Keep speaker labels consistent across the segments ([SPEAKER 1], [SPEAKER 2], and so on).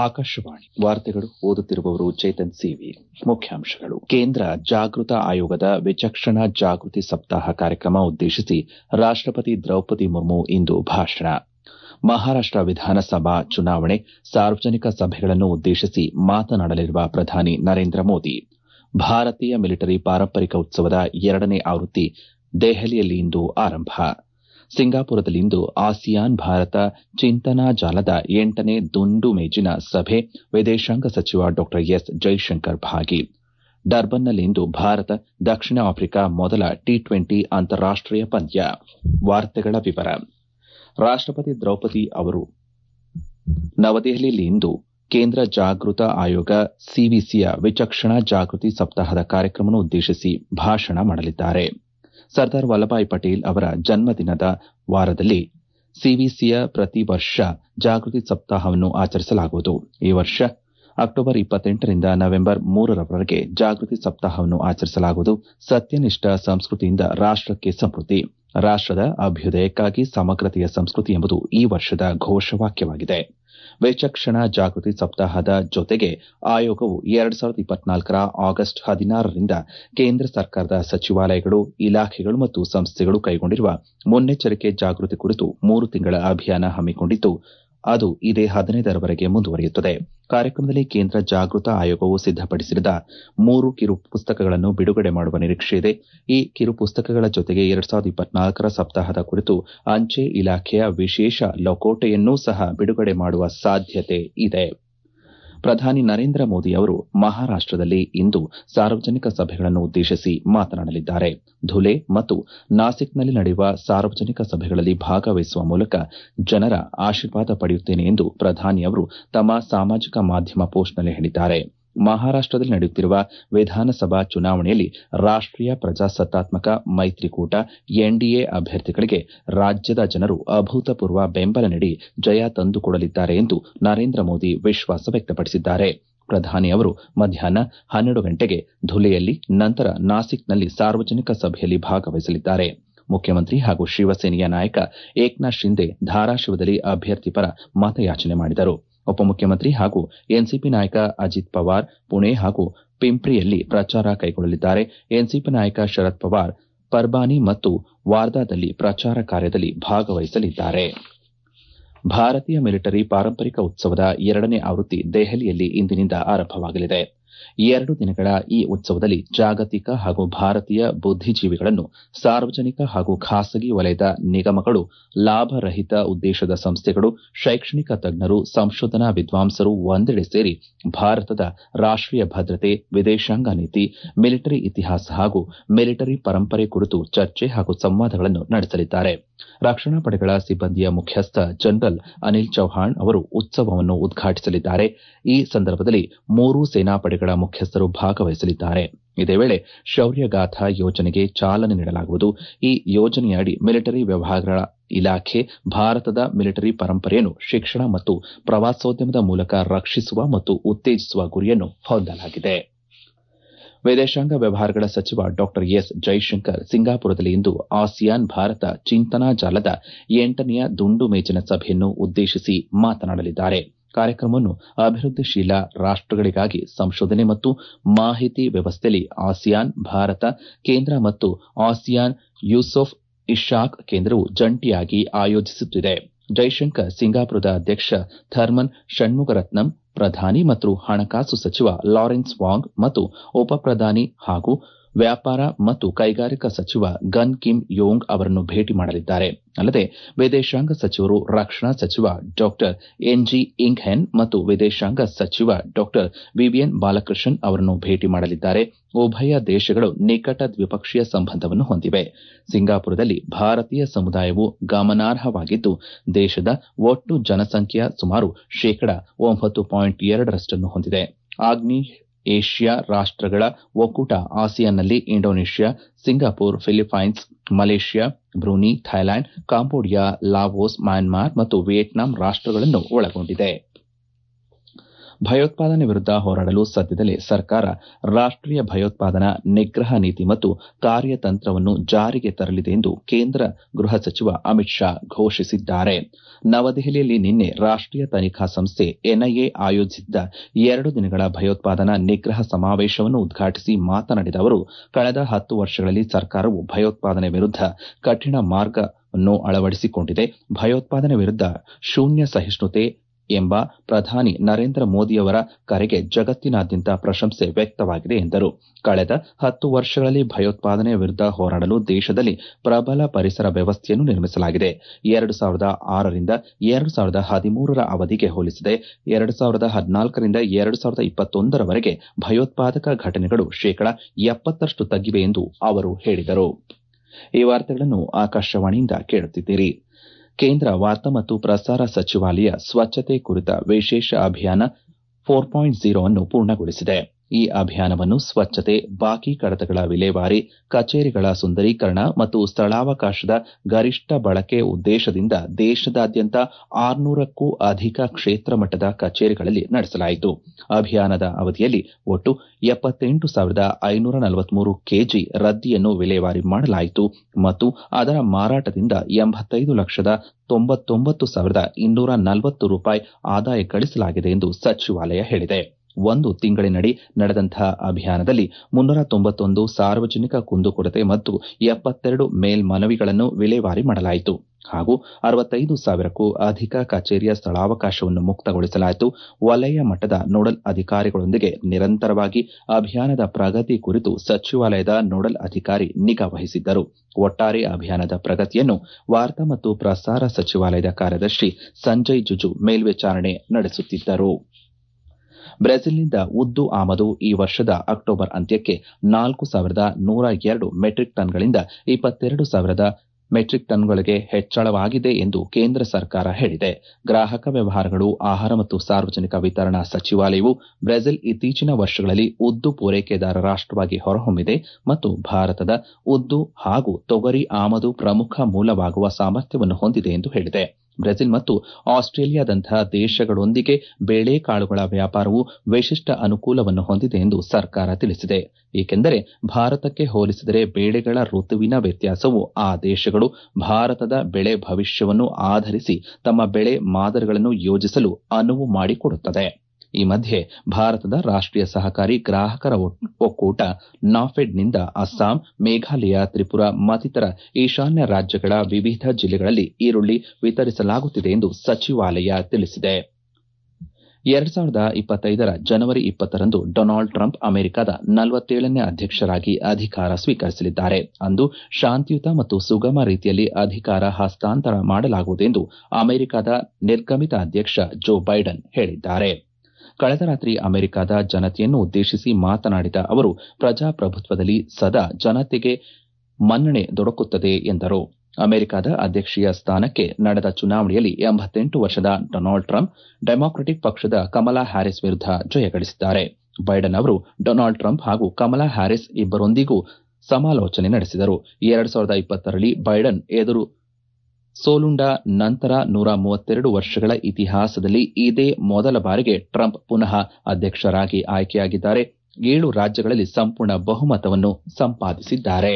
[SPEAKER 1] ಆಕಾಶವಾಣಿ ವಾರ್ತೆಗಳು ಓದುತ್ತಿರುವವರು ಚೇತನ್ ಸಿವಿ ಮುಖ್ಯಾಂಶಗಳು ಕೇಂದ್ರ ಜಾಗೃತ ಆಯೋಗದ ವಿಚಕ್ಷಣಾ ಜಾಗೃತಿ ಸಪ್ತಾಹ ಕಾರ್ಯಕ್ರಮ ಉದ್ದೇಶಿಸಿ ರಾಷ್ಟಪತಿ ದ್ರೌಪದಿ ಮುರ್ಮು ಇಂದು ಭಾಷಣ ಮಹಾರಾಷ್ಟ ವಿಧಾನಸಭಾ ಚುನಾವಣೆ ಸಾರ್ವಜನಿಕ ಸಭೆಗಳನ್ನು ಉದ್ದೇಶಿಸಿ ಮಾತನಾಡಲಿರುವ ಪ್ರಧಾನಿ ನರೇಂದ್ರ ಮೋದಿ ಭಾರತೀಯ ಮಿಲಿಟರಿ ಪಾರಂಪರಿಕ ಉತ್ಸವದ ಎರಡನೇ ಆವೃತ್ತಿ ದೆಹಲಿಯಲ್ಲಿ ಇಂದು ಆರಂಭ ಸಿಂಗಾಪುರದಲ್ಲಿಂದು ಆಸಿಯಾನ್ ಭಾರತ ಚಿಂತನಾ ಜಾಲದ ಎಂಟನೇ ದುಂಡು ಮೇಜಿನ ಸಭೆ ವಿದೇಶಾಂಗ ಸಚಿವ ಡಾ ಎಸ್ ಜೈಶಂಕರ್ ಭಾಗಿ ಡರ್ಬನ್ನಲ್ಲಿಂದು ಭಾರತ ದಕ್ಷಿಣ ಆಫ್ರಿಕಾ ಮೊದಲ ಟಿ ಟ್ವೆಂಟಿ ಅಂತಾರಾಷ್ಟೀಯ ಪಂದ್ಯ ವಾರ್ತೆಗಳ ವಿವರ ರಾಷ್ಟಪತಿ ದ್ರೌಪದಿ ಅವರು ನವದೆಹಲಿಯಲ್ಲಿಂದು ಕೇಂದ್ರ ಜಾಗೃತ ಆಯೋಗ ಸಿವಿಸಿಯ ವಿಚಕ್ಷಣಾ ಜಾಗೃತಿ ಸಪ್ತಾಹದ ಕಾರ್ಯಕ್ರಮವನ್ನು ಉದ್ದೇಶಿಸಿ ಭಾಷಣ ಮಾಡಲಿದ್ದಾರೆ ಸರ್ದಾರ್ ವಲ್ಲಭಾಯ್ ಪಟೇಲ್ ಅವರ ಜನ್ಮದಿನದ ವಾರದಲ್ಲಿ ಸಿವಿಸಿಯ ಪ್ರತಿ ವರ್ಷ ಜಾಗೃತಿ ಸಪ್ತಾಹವನ್ನು ಆಚರಿಸಲಾಗುವುದು ಈ ವರ್ಷ ಅಕ್ಟೋಬರ್ ಇಪ್ಪತ್ತೆಂಟರಿಂದ ನವೆಂಬರ್ ಮೂರರವರೆಗೆ ಜಾಗೃತಿ ಸಪ್ತಾಹವನ್ನು ಆಚರಿಸಲಾಗುವುದು ಸತ್ಯನಿಷ್ಠ ಸಂಸ್ಕೃತಿಯಿಂದ ರಾಷ್ಟಕ್ಕೆ ಸಮೃದ್ಧಿ ರಾಷ್ಟದ ಅಭ್ಯುದಯಕ್ಕಾಗಿ ಸಮಗ್ರತೆಯ ಸಂಸ್ಕೃತಿ ಎಂಬುದು ಈ ವರ್ಷದ ಘೋಷವಾಕ್ಯವಾಗಿದೆ ವಿಚಕ್ಷಣಾ ಜಾಗೃತಿ ಸಪ್ತಾಹದ ಜೊತೆಗೆ ಆಯೋಗವು ಎರಡು ಸಾವಿರದ ಇಪ್ಪತ್ನಾಲ್ಕರ ಆಗಸ್ಟ್ ಹದಿನಾರರಿಂದ ಕೇಂದ್ರ ಸರ್ಕಾರದ ಸಚಿವಾಲಯಗಳು ಇಲಾಖೆಗಳು ಮತ್ತು ಸಂಸ್ಥೆಗಳು ಕೈಗೊಂಡಿರುವ ಮುನ್ನೆಚ್ಚರಿಕೆ ಜಾಗೃತಿ ಕುರಿತು ಮೂರು ತಿಂಗಳ ಅಭಿಯಾನ ಹಮ್ಮಿಕೊಂಡಿದ್ದು ಅದು ಇದೇ ಹದಿನೈದರವರೆಗೆ ಮುಂದುವರಿಯುತ್ತದೆ ಕಾರ್ಯಕ್ರಮದಲ್ಲಿ ಕೇಂದ್ರ ಜಾಗೃತ ಆಯೋಗವು ಸಿದ್ದಪಡಿಸಿದ ಮೂರು ಕಿರು ಪುಸ್ತಕಗಳನ್ನು ಬಿಡುಗಡೆ ಮಾಡುವ ನಿರೀಕ್ಷೆಯಿದೆ ಈ ಕಿರು ಪುಸ್ತಕಗಳ ಜೊತೆಗೆ ಎರಡು ಸಾವಿರದ ಇಪ್ಪತ್ನಾಲ್ಕರ ಸಪ್ತಾಹದ ಕುರಿತು ಅಂಚೆ ಇಲಾಖೆಯ ವಿಶೇಷ ಲಕೋಟೆಯನ್ನೂ ಸಹ ಬಿಡುಗಡೆ ಮಾಡುವ ಸಾಧ್ಯತೆ ಇದೆ ಪ್ರಧಾನಿ ನರೇಂದ್ರ ಮೋದಿ ಅವರು ಮಹಾರಾಷ್ಟದಲ್ಲಿ ಇಂದು ಸಾರ್ವಜನಿಕ ಸಭೆಗಳನ್ನು ಉದ್ದೇಶಿಸಿ ಮಾತನಾಡಲಿದ್ದಾರೆ ಧುಲೆ ಮತ್ತು ನಾಸಿಕ್ನಲ್ಲಿ ನಡೆಯುವ ಸಾರ್ವಜನಿಕ ಸಭೆಗಳಲ್ಲಿ ಭಾಗವಹಿಸುವ ಮೂಲಕ ಜನರ ಆಶೀರ್ವಾದ ಪಡೆಯುತ್ತೇನೆ ಎಂದು ಪ್ರಧಾನಿ ಅವರು ತಮ್ಮ ಸಾಮಾಜಿಕ ಮಾಧ್ಯಮ ಪೋಸ್ಟ್ನಲ್ಲಿ ಹೇಳಿದ್ದಾರೆ ಮಹಾರಾಷ್ಟದಲ್ಲಿ ನಡೆಯುತ್ತಿರುವ ವಿಧಾನಸಭಾ ಚುನಾವಣೆಯಲ್ಲಿ ರಾಷ್ಟೀಯ ಪ್ರಜಾಸತ್ತಾತ್ಮಕ ಮೈತ್ರಿಕೂಟ ಎನ್ಡಿಎ ಅಭ್ಯರ್ಥಿಗಳಿಗೆ ರಾಜ್ಯದ ಜನರು ಅಭೂತಪೂರ್ವ ಬೆಂಬಲ ನೀಡಿ ಜಯ ತಂದುಕೊಡಲಿದ್ದಾರೆ ಎಂದು ನರೇಂದ್ರ ಮೋದಿ ವಿಶ್ವಾಸ ವ್ಯಕ್ತಪಡಿಸಿದ್ದಾರೆ ಪ್ರಧಾನಿ ಅವರು ಮಧ್ಯಾಹ್ನ ಹನ್ನೆರಡು ಗಂಟೆಗೆ ಧುಲೆಯಲ್ಲಿ ನಂತರ ನಾಸಿಕ್ನಲ್ಲಿ ಸಾರ್ವಜನಿಕ ಸಭೆಯಲ್ಲಿ ಭಾಗವಹಿಸಲಿದ್ದಾರೆ ಮುಖ್ಯಮಂತ್ರಿ ಹಾಗೂ ಶಿವಸೇನೆಯ ನಾಯಕ ಏಕನಾಥ್ ಶಿಂದೆ ಧಾರಾಶಿವದಲ್ಲಿ ಅಭ್ಯರ್ಥಿ ಪರ ಮತಯಾಚನೆ ಮಾಡಿದರು ಉಪಮುಖ್ಯಮಂತ್ರಿ ಹಾಗೂ ಎನ್ಸಿಪಿ ನಾಯಕ ಅಜಿತ್ ಪವಾರ್ ಪುಣೆ ಹಾಗೂ ಪಿಂಪ್ರಿಯಲ್ಲಿ ಪ್ರಚಾರ ಕೈಗೊಳ್ಳಲಿದ್ದಾರೆ ಎನ್ಸಿಪಿ ನಾಯಕ ಶರದ್ ಪವಾರ್ ಪರ್ಬಾನಿ ಮತ್ತು ವಾರ್ದಾದಲ್ಲಿ ಪ್ರಚಾರ ಕಾರ್ಯದಲ್ಲಿ ಭಾಗವಹಿಸಲಿದ್ದಾರೆ ಭಾರತೀಯ ಮಿಲಿಟರಿ ಪಾರಂಪರಿಕ ಉತ್ಸವದ ಎರಡನೇ ಆವೃತ್ತಿ ದೆಹಲಿಯಲ್ಲಿ ಇಂದಿನಿಂದ ಆರಂಭವಾಗಲಿದೆ ಎರಡು ದಿನಗಳ ಈ ಉತ್ಸವದಲ್ಲಿ ಜಾಗತಿಕ ಹಾಗೂ ಭಾರತೀಯ ಬುದ್ದಿಜೀವಿಗಳನ್ನು ಸಾರ್ವಜನಿಕ ಹಾಗೂ ಖಾಸಗಿ ವಲಯದ ನಿಗಮಗಳು ಲಾಭರಹಿತ ಉದ್ದೇಶದ ಸಂಸ್ಥೆಗಳು ಶೈಕ್ಷಣಿಕ ತಜ್ಞರು ಸಂಶೋಧನಾ ವಿದ್ವಾಂಸರು ಒಂದೆಡೆ ಸೇರಿ ಭಾರತದ ರಾಷ್ಟೀಯ ಭದ್ರತೆ ವಿದೇಶಾಂಗ ನೀತಿ ಮಿಲಿಟರಿ ಇತಿಹಾಸ ಹಾಗೂ ಮಿಲಿಟರಿ ಪರಂಪರೆ ಕುರಿತು ಚರ್ಚೆ ಹಾಗೂ ಸಂವಾದಗಳನ್ನು ನಡೆಸಲಿದ್ದಾರೆ ರಕ್ಷಣಾ ಪಡೆಗಳ ಸಿಬ್ಬಂದಿಯ ಮುಖ್ಯಸ್ಥ ಜನರಲ್ ಅನಿಲ್ ಚೌಹಾಣ್ ಅವರು ಉತ್ಸವವನ್ನು ಉದ್ಘಾಟಿಸಲಿದ್ದಾರೆ ಈ ಸಂದರ್ಭದಲ್ಲಿ ಮೂರೂ ಸೇನಾಪಡೆಗಳ ಮುಖ್ಯಸ್ಥರು ಭಾಗವಹಿಸಲಿದ್ದಾರೆ ಇದೇ ವೇಳೆ ಶೌರ್ಯಗಾಥಾ ಯೋಜನೆಗೆ ಚಾಲನೆ ನೀಡಲಾಗುವುದು ಈ ಯೋಜನೆಯಡಿ ಮಿಲಿಟರಿ ವ್ಯವಹಾರಗಳ ಇಲಾಖೆ ಭಾರತದ ಮಿಲಿಟರಿ ಪರಂಪರೆಯನ್ನು ಶಿಕ್ಷಣ ಮತ್ತು ಪ್ರವಾಸೋದ್ಯಮದ ಮೂಲಕ ರಕ್ಷಿಸುವ ಮತ್ತು ಉತ್ತೇಜಿಸುವ ಗುರಿಯನ್ನು ಹೊಂದಲಾಗಿದೆ ವಿದೇಶಾಂಗ ವ್ಯವಹಾರಗಳ ಸಚಿವ ಡಾ ಎಸ್ ಜೈಶಂಕರ್ ಸಿಂಗಾಪುರದಲ್ಲಿ ಇಂದು ಆಸಿಯಾನ್ ಭಾರತ ಚಿಂತನಾ ಜಾಲದ ಎಂಟನೆಯ ದುಂಡು ಮೇಜಿನ ಸಭೆಯನ್ನು ಉದ್ದೇಶಿಸಿ ಮಾತನಾಡಲಿದ್ದಾರೆ ಕಾರ್ಯಕ್ರಮವನ್ನು ಅಭಿವೃದ್ದಿಶೀಲ ರಾಷ್ಟಗಳಿಗಾಗಿ ಸಂಶೋಧನೆ ಮತ್ತು ಮಾಹಿತಿ ವ್ಯವಸ್ಥೆಯಲ್ಲಿ ಆಸಿಯಾನ್ ಭಾರತ ಕೇಂದ್ರ ಮತ್ತು ಆಸಿಯಾನ್ ಯೂಸೋಫ್ ಇಶಾಕ್ ಕೇಂದ್ರವು ಜಂಟಿಯಾಗಿ ಆಯೋಜಿಸುತ್ತಿದೆ ಜೈಶಂಕರ್ ಸಿಂಗಾಪುರದ ಅಧ್ಯಕ್ಷ ಥರ್ಮನ್ ಷಣ್ಮುಗರತ್ನಂ ಪ್ರಧಾನಿ ಮತ್ತು ಹಣಕಾಸು ಸಚಿವ ಲಾರೆನ್ಸ್ ವಾಂಗ್ ಮತ್ತು ಉಪಪ್ರಧಾನಿ ಹಾಗೂ ವ್ಯಾಪಾರ ಮತ್ತು ಕೈಗಾರಿಕಾ ಸಚಿವ ಗನ್ ಕಿಮ್ ಯೋಂಗ್ ಅವರನ್ನು ಭೇಟಿ ಮಾಡಲಿದ್ದಾರೆ ಅಲ್ಲದೆ ವಿದೇಶಾಂಗ ಸಚಿವರು ರಕ್ಷಣಾ ಸಚಿವ ಡಾ ಎನ್ಜಿ ಇಂಗ್ ಹೆನ್ ಮತ್ತು ವಿದೇಶಾಂಗ ಸಚಿವ ಡಾ ವಿವಿಯನ್ ಬಾಲಕೃಷ್ಣನ್ ಅವರನ್ನು ಭೇಟಿ ಮಾಡಲಿದ್ದಾರೆ ಉಭಯ ದೇಶಗಳು ನಿಕಟ ದ್ವಿಪಕ್ಷೀಯ ಸಂಬಂಧವನ್ನು ಹೊಂದಿವೆ ಸಿಂಗಾಪುರದಲ್ಲಿ ಭಾರತೀಯ ಸಮುದಾಯವು ಗಮನಾರ್ಹವಾಗಿದ್ದು ದೇಶದ ಒಟ್ಟು ಜನಸಂಖ್ಯೆಯ ಸುಮಾರು ಶೇಕಡಾ ಒಂಬತ್ತು ಪಾಯಿಂಟ್ ಎರಡರಷ್ಟನ್ನು ಹೊಂದಿದೆ ಆಗ್ನೇಯ ಏಷ್ಯಾ ರಾಷ್ಟಗಳ ಒಕ್ಕೂಟ ಆಸಿಯಾನ್ನಲ್ಲಿ Indonesia Singapore Philippines Malaysia Brunei Thailand Cambodia Laos Myanmar ಮತ್ತು ವಿಯೆಟ್ನಾಂ ರಾಷ್ಟಗಳನ್ನು ಒಳಗೊಂಡಿದೆ ಭಯೋತ್ಪಾದನೆ ವಿರುದ್ಧ ಹೋರಾಡಲು ಸದ್ಯದಲ್ಲೇ ಸರ್ಕಾರ ರಾಷ್ಟೀಯ ಭಯೋತ್ಪಾದನಾ ನಿಗ್ರಹ ನೀತಿ ಮತ್ತು ಕಾರ್ಯತಂತ್ರವನ್ನು ಜಾರಿಗೆ ತರಲಿದೆ ಎಂದು ಕೇಂದ್ರ ಗೃಹ ಸಚಿವ ಅಮಿತ್ ಶಾ ಘೋಷಿಸಿದ್ದಾರೆ ನವದೆಹಲಿಯಲ್ಲಿ ನಿನ್ನೆ ರಾಷ್ಟೀಯ ತನಿಖಾ ಸಂಸ್ಥೆ ಎನ್ಐಎ ಆಯೋಜಿಸಿದ್ದ ಎರಡು ದಿನಗಳ ಭಯೋತ್ಪಾದನಾ ನಿಗ್ರಹ ಸಮಾವೇಶವನ್ನು ಉದ್ಘಾಟಿಸಿ ಮಾತನಾಡಿದ ಅವರು ಕಳೆದ ಹತ್ತು ವರ್ಷಗಳಲ್ಲಿ ಸರ್ಕಾರವು ಭಯೋತ್ಪಾದನೆ ವಿರುದ್ಧ ಕಠಿಣ ಮಾರ್ಗವನ್ನು ಅಳವಡಿಸಿಕೊಂಡಿದೆ ಭಯೋತ್ಪಾದನೆ ವಿರುದ್ಧ ಶೂನ್ಯ ಸಹಿಷ್ಣುತೆ ಎಂಬ ಪ್ರಧಾನಿ ನರೇಂದ್ರ ಮೋದಿಯವರ ಕರೆಗೆ ಜಗತ್ತಿನಾದ್ಯಂತ ಪ್ರಶಂಸೆ ವ್ಯಕ್ತವಾಗಿದೆ ಎಂದರು ಕಳೆದ ಹತ್ತು ವರ್ಷಗಳಲ್ಲಿ ಭಯೋತ್ಪಾದನೆ ವಿರುದ್ಧ ಹೋರಾಡಲು ದೇಶದಲ್ಲಿ ಪ್ರಬಲ ಪರಿಸರ ವ್ಯವಸ್ಥೆಯನ್ನು ನಿರ್ಮಿಸಲಾಗಿದೆ ಎರಡು ಸಾವಿರದ ಆರರಿಂದ ಎರಡು ಸಾವಿರದ ಹದಿಮೂರರ ಅವಧಿಗೆ ಹೋಲಿಸಿದೆ ಎರಡು ಸಾವಿರದ ಹದಿನಾಲ್ಕರಿಂದ ಎರಡು ಸಾವಿರದ ಇಪ್ಪತ್ತೊಂದರವರೆಗೆ ಭಯೋತ್ಪಾದಕ ಘಟನೆಗಳು ಶೇಕಡಾ ಎಪ್ಪತ್ತರಷ್ಟು ತಗ್ಗಿವೆ ಎಂದು ಅವರು ಹೇಳಿದರು ಈ ವಾರ್ತೆಗಳನ್ನು ಆಕಾಶವಾಣಿಯಿಂದ ಕೇಳುತ್ತಿದ್ದೀರಿ ಕೇಂದ್ರ ವಾರ್ತಾ ಮತ್ತು ಪ್ರಸಾರ ಸಚಿವಾಲಯ ಸ್ವಚ್ಛತೆ ಕುರಿತ ವಿಶೇಷ ಅಭಿಯಾನ ಫೋರ್ ಪಾಯಿಂಟ್ ಝೀರೋ ಅನ್ನು ಪೂರ್ಣಗೊಳಿಸಿದೆ ಈ ಅಭಿಯಾನವನ್ನು ಸ್ವಚ್ಛತೆ ಬಾಕಿ ಕಡತಗಳ ವಿಲೇವಾರಿ ಕಚೇರಿಗಳ ಸುಂದರೀಕರಣ ಮತ್ತು ಸ್ಥಳಾವಕಾಶದ ಗರಿಷ್ಠ ಬಳಕೆ ಉದ್ದೇಶದಿಂದ ದೇಶದಾದ್ಯಂತ ಆರುನೂರಕ್ಕೂ ಅಧಿಕ ಕ್ಷೇತ್ರ ಮಟ್ಟದ ಕಚೇರಿಗಳಲ್ಲಿ ನಡೆಸಲಾಯಿತು ಅಭಿಯಾನದ ಅವಧಿಯಲ್ಲಿ ಒಟ್ಟು ಎಪ್ಪತ್ತೆಂಟು ಸಾವಿರದ ಐನೂರ ನಲವತ್ಮೂರು ಕೆಜಿ ರದ್ದಿಯನ್ನು ವಿಲೇವಾರಿ ಮಾಡಲಾಯಿತು ಮತ್ತು ಅದರ ಮಾರಾಟದಿಂದ ಎಂಬತ್ತೈದು ಲಕ್ಷದ ತೊಂಬತ್ತೊಂಬತ್ತು ಸಾವಿರದ ಇನ್ನೂರ ನಲವತ್ತು ರೂಪಾಯಿ ಆದಾಯ ಗಳಿಸಲಾಗಿದೆ ಎಂದು ಸಚಿವಾಲಯ ಹೇಳಿದೆ ಒಂದು ತಿಂಗಳಿನಡಿ ನಡೆದಂತಹ ಅಭಿಯಾನದಲ್ಲಿ ಮುನ್ನೂರ ತೊಂಬತ್ತೊಂದು ಸಾರ್ವಜನಿಕ ಕುಂದುಕೊರತೆ ಮತ್ತು ಎಪ್ಪತ್ತೆರಡು ಮೇಲ್ಮನವಿಗಳನ್ನು ವಿಲೇವಾರಿ ಮಾಡಲಾಯಿತು ಹಾಗೂ ಅರವತ್ತೈದು ಸಾವಿರಕ್ಕೂ ಅಧಿಕ ಕಚೇರಿಯ ಸ್ಥಳಾವಕಾಶವನ್ನು ಮುಕ್ತಗೊಳಿಸಲಾಯಿತು ವಲಯ ಮಟ್ಟದ ನೋಡಲ್ ಅಧಿಕಾರಿಗಳೊಂದಿಗೆ ನಿರಂತರವಾಗಿ ಅಭಿಯಾನದ ಪ್ರಗತಿ ಕುರಿತು ಸಚಿವಾಲಯದ ನೋಡಲ್ ಅಧಿಕಾರಿ ನಿಗಾ ವಹಿಸಿದ್ದರು ಒಟ್ಟಾರೆ ಅಭಿಯಾನದ ಪ್ರಗತಿಯನ್ನು ವಾರ್ತಾ ಮತ್ತು ಪ್ರಸಾರ ಸಚಿವಾಲಯದ ಕಾರ್ಯದರ್ಶಿ ಸಂಜಯ್ ಜುಜು ಮೇಲ್ವಿಚಾರಣೆ ನಡೆಸುತ್ತಿದ್ದರು ಬ್ರೆಜಿಲ್ನಿಂದ ಉದ್ದು ಆಮದು ಈ ವರ್ಷದ ಅಕ್ಟೋಬರ್ ಅಂತ್ಯಕ್ಕೆ ನಾಲ್ಕು ಸಾವಿರದ ನೂರ ಎರಡು ಮೆಟ್ರಿಕ್ ಟನ್ಗಳಿಂದ ಇಪ್ಪತ್ತೆರಡು ಸಾವಿರದ ಮೆಟ್ರಿಕ್ ಟನ್ಗಳಿಗೆ ಹೆಚ್ಚಳವಾಗಿದೆ ಎಂದು ಕೇಂದ್ರ ಸರ್ಕಾರ ಹೇಳಿದೆ ಗ್ರಾಹಕ ವ್ಯವಹಾರಗಳು ಆಹಾರ ಮತ್ತು ಸಾರ್ವಜನಿಕ ವಿತರಣಾ ಸಚಿವಾಲಯವು ಬ್ರೆಜಿಲ್ ಇತ್ತೀಚಿನ ವರ್ಷಗಳಲ್ಲಿ ಉದ್ದು ಪೂರೈಕೆದಾರ ರಾಷ್ಟವಾಗಿ ಹೊರಹೊಮ್ಮಿದೆ ಮತ್ತು ಭಾರತದ ಉದ್ದು ಹಾಗೂ ತೊಗರಿ ಆಮದು ಪ್ರಮುಖ ಮೂಲವಾಗುವ ಸಾಮರ್ಥ್ಯವನ್ನು ಹೊಂದಿದೆ ಎಂದು ಹೇಳಿದೆ ಬ್ರೆಜಿಲ್ ಮತ್ತು ಆಸ್ಟ್ರೇಲಿಯಾದಂತಹ ದೇಶಗಳೊಂದಿಗೆ ಬೇಳೆಕಾಳುಗಳ ವ್ಯಾಪಾರವು ವಿಶಿಷ್ಟ ಅನುಕೂಲವನ್ನು ಹೊಂದಿದೆ ಎಂದು ಸರ್ಕಾರ ತಿಳಿಸಿದೆ ಏಕೆಂದರೆ ಭಾರತಕ್ಕೆ ಹೋಲಿಸಿದರೆ ಬೇಳೆಗಳ ಋತುವಿನ ವ್ಯತ್ಯಾಸವು ಆ ದೇಶಗಳು ಭಾರತದ ಬೆಳೆ ಭವಿಷ್ಯವನ್ನು ಆಧರಿಸಿ ತಮ್ಮ ಬೆಳೆ ಮಾದರಿಗಳನ್ನು ಯೋಜಿಸಲು ಅನುವು ಮಾಡಿಕೊಡುತ್ತದೆ ಈ ಮಧ್ಯೆ ಭಾರತದ ರಾಷ್ಟೀಯ ಸಹಕಾರಿ ಗ್ರಾಹಕರ ಒಕ್ಕೂಟ ನಾಫೆಡ್ನಿಂದ ಅಸ್ಸಾಂ ಮೇಘಾಲಯ ತ್ರಿಪುರಾ ಮತ್ತಿತರ ಈಶಾನ್ಯ ರಾಜ್ಯಗಳ ವಿವಿಧ ಜಿಲ್ಲೆಗಳಲ್ಲಿ ಈರುಳ್ಳಿ ವಿತರಿಸಲಾಗುತ್ತಿದೆ ಎಂದು ಸಚಿವಾಲಯ ತಿಳಿಸಿದೆ ಎರಡ್ ಸಾವಿರದ ಇಪ್ಪತ್ತೈದರ ಜನವರಿ ಇಪ್ಪತ್ತರಂದು ಡೊನಾಲ್ಡ್ ಟ್ರಂಪ್ ಅಮೆರಿಕದ ನಲವತ್ತೇಳನೇ ಅಧ್ಯಕ್ಷರಾಗಿ ಅಧಿಕಾರ ಸ್ವೀಕರಿಸಲಿದ್ದಾರೆ ಅಂದು ಶಾಂತಿಯುತ ಮತ್ತು ಸುಗಮ ರೀತಿಯಲ್ಲಿ ಅಧಿಕಾರ ಹಸ್ತಾಂತರ ಮಾಡಲಾಗುವುದೆಂದು ಅಮೆರಿಕದ ನಿರ್ಗಮಿತ ಅಧ್ಯಕ್ಷ ಜೋ ಬೈಡನ್ ಹೇಳಿದ್ದಾರೆ ಕಳೆದ ರಾತ್ರಿ ಅಮೆರಿಕದ ಜನತೆಯನ್ನು ಉದ್ದೇಶಿಸಿ ಮಾತನಾಡಿದ ಅವರು ಪ್ರಜಾಪ್ರಭುತ್ವದಲ್ಲಿ ಸದಾ ಜನತೆಗೆ ಮನ್ನಣೆ ದೊರಕುತ್ತದೆ ಎಂದರು ಅಮೆರಿಕದ ಅಧ್ಯಕ್ಷೀಯ ಸ್ಥಾನಕ್ಕೆ ನಡೆದ ಚುನಾವಣೆಯಲ್ಲಿ ಎಂಬತ್ತೆಂಟು ವರ್ಷದ ಡೊನಾಲ್ಡ್ ಟ್ರಂಪ್ ಡೆಮಾಕ್ರೆಟಿಕ್ ಪಕ್ಷದ ಕಮಲಾ ಹ್ಯಾರಿಸ್ ವಿರುದ್ಧ ಜಯಗಳಿಸಿದ್ದಾರೆ ಬೈಡನ್ ಅವರು ಡೊನಾಲ್ಡ್ ಟ್ರಂಪ್ ಹಾಗೂ ಕಮಲಾ ಹ್ಯಾರಿಸ್ ಇಬ್ಬರೊಂದಿಗೂ ಸಮಾಲೋಚನೆ ನಡೆಸಿದರು ಎರಡ್ ಸಾವಿರದ ಇಪ್ಪತ್ತರಲ್ಲಿ ಬೈಡನ್ ಎದುರು ಸೋಲುಂಡ ನಂತರ ನೂರ ಮೂವತ್ತೆರಡು ವರ್ಷಗಳ ಇತಿಹಾಸದಲ್ಲಿ ಇದೇ ಮೊದಲ ಬಾರಿಗೆ ಟ್ರಂಪ್ ಪುನಃ ಅಧ್ಯಕ್ಷರಾಗಿ ಆಯ್ಕೆಯಾಗಿದ್ದಾರೆ ಏಳು ರಾಜ್ಯಗಳಲ್ಲಿ ಸಂಪೂರ್ಣ ಬಹುಮತವನ್ನು ಸಂಪಾದಿಸಿದ್ದಾರೆ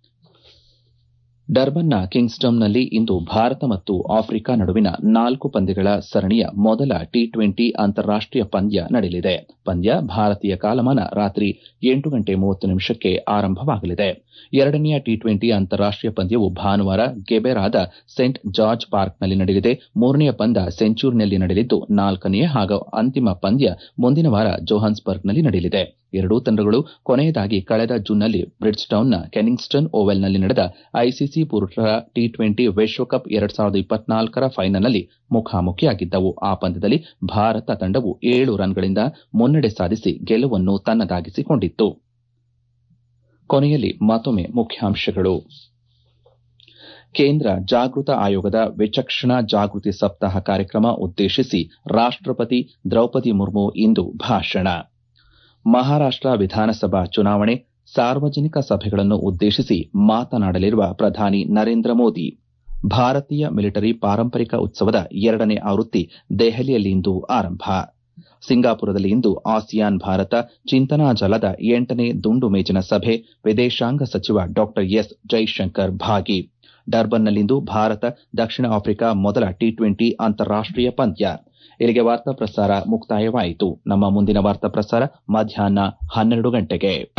[SPEAKER 1] ಡರ್ಬನ್ನ ಕಿಂಗ್ಸ್ಟನ್ನಲ್ಲಿ ಇಂದು ಭಾರತ ಮತ್ತು ಆಫ್ರಿಕಾ ನಡುವಿನ ನಾಲ್ಕು ಪಂದ್ಯಗಳ ಸರಣಿಯ ಮೊದಲ ಟಿ ಟ್ವೆಂಟಿ ಅಂತಾರಾಷ್ಟೀಯ ಪಂದ್ಯ ನಡೆಯಲಿದೆ ಪಂದ್ಯ ಭಾರತೀಯ ಕಾಲಮಾನ ರಾತ್ರಿ ಎಂಟು ಗಂಟೆ ಮೂವತ್ತು ನಿಮಿಷಕ್ಕೆ ಆರಂಭವಾಗಲಿದೆ ಎರಡನೆಯ ಟಿ ಟ್ವೆಂಟಿ ಅಂತಾರಾಷ್ಟೀಯ ಪಂದ್ಯವು ಭಾನುವಾರ ಗೆಬೆರಾದ ಸೆಂಟ್ ಜಾರ್ಜ್ ಪಾರ್ಕ್ನಲ್ಲಿ ನಡೆಯಲಿದೆ ಮೂರನೆಯ ಪಂದ್ಯ ಸೆಂಚೂರಿನಲ್ಲಿ ನಡೆಯಲಿದ್ದು ನಾಲ್ಕನೆಯ ಹಾಗೂ ಅಂತಿಮ ಪಂದ್ಯ ಮುಂದಿನ ವಾರ ಜೋಹಾನ್ಸ್ಬರ್ಗ್ನಲ್ಲಿ ನಡೆಯಲಿದೆ ಎರಡೂ ತಂಡಗಳು ಕೊನೆಯದಾಗಿ ಕಳೆದ ಜೂನ್ನಲ್ಲಿ ಬ್ರಿಡ್ಜ್ಟೌನ್ನ ಕೆನಿಂಗ್ಸ್ಟನ್ ಓವೆಲ್ನಲ್ಲಿ ನಡೆದ ಐಸಿಸಿ ಪುರುಷರ ಟಿ ಟ್ವೆಂಟಿ ವಿಶ್ವಕಪ್ ಎರಡ್ ಸಾವಿರದ ಇಪ್ಪತ್ನಾಲ್ಕರ ಫೈನಲ್ನಲ್ಲಿ ಮುಖಾಮುಖಿಯಾಗಿದ್ದವು ಆ ಪಂದ್ಯದಲ್ಲಿ ಭಾರತ ತಂಡವು ಏಳು ರನ್ಗಳಿಂದ ಮುನ್ನಡೆ ಸಾಧಿಸಿ ಗೆಲುವನ್ನು ತನ್ನದಾಗಿಸಿಕೊಂಡಿತ್ತು ಕೊನೆಯಲ್ಲಿ ಮತ್ತೊಮ್ಮೆ ಮುಖ್ಯಾಂಶಗಳು ಕೇಂದ್ರ ಜಾಗೃತ ಆಯೋಗದ ವಿಚಕ್ಷಣಾ ಜಾಗೃತಿ ಸಪ್ತಾಹ ಕಾರ್ಯಕ್ರಮ ಉದ್ದೇಶಿಸಿ ರಾಷ್ಟಪತಿ ದ್ರೌಪದಿ ಮುರ್ಮು ಇಂದು ಭಾಷಣ ಮಹಾರಾಷ್ಟ ವಿಧಾನಸಭಾ ಚುನಾವಣೆ ಸಾರ್ವಜನಿಕ ಸಭೆಗಳನ್ನು ಉದ್ದೇಶಿಸಿ ಮಾತನಾಡಲಿರುವ ಪ್ರಧಾನಿ ನರೇಂದ್ರ ಮೋದಿ ಭಾರತೀಯ ಮಿಲಿಟರಿ ಪಾರಂಪರಿಕ ಉತ್ಸವದ ಎರಡನೇ ಆವೃತ್ತಿ ದೆಹಲಿಯಲ್ಲಿಂದು ಆರಂಭ ಸಿಂಗಾಪುರದಲ್ಲಿ ಇಂದು ಆಸಿಯಾನ್ ಭಾರತ ಚಿಂತನಾ ಜಲದ ಎಂಟನೇ ದುಂಡು ಮೇಜಿನ ಸಭೆ ವಿದೇಶಾಂಗ ಸಚಿವ ಡಾ ಎಸ್ ಜೈಶಂಕರ್ ಭಾಗಿ ಡರ್ಬನ್ನಲ್ಲಿಂದು ಭಾರತ ದಕ್ಷಿಣ ಆಫ್ರಿಕಾ ಮೊದಲ ಟಿ ಟ್ವೆಂಟಿ ಅಂತಾರಾಷ್ಟೀಯ ಪಂದ್ಯ ಇಲ್ಲಿಗೆ ವಾರ್ತಾ ಪ್ರಸಾರ ಮುಕ್ತಾಯವಾಯಿತು ನಮ್ಮ ಮುಂದಿನ ವಾರ್ತಾ ಪ್ರಸಾರ ಮಧ್ಯಾಹ್ನ ಹನ್ನೆರಡು ಗಂಟೆಗೆ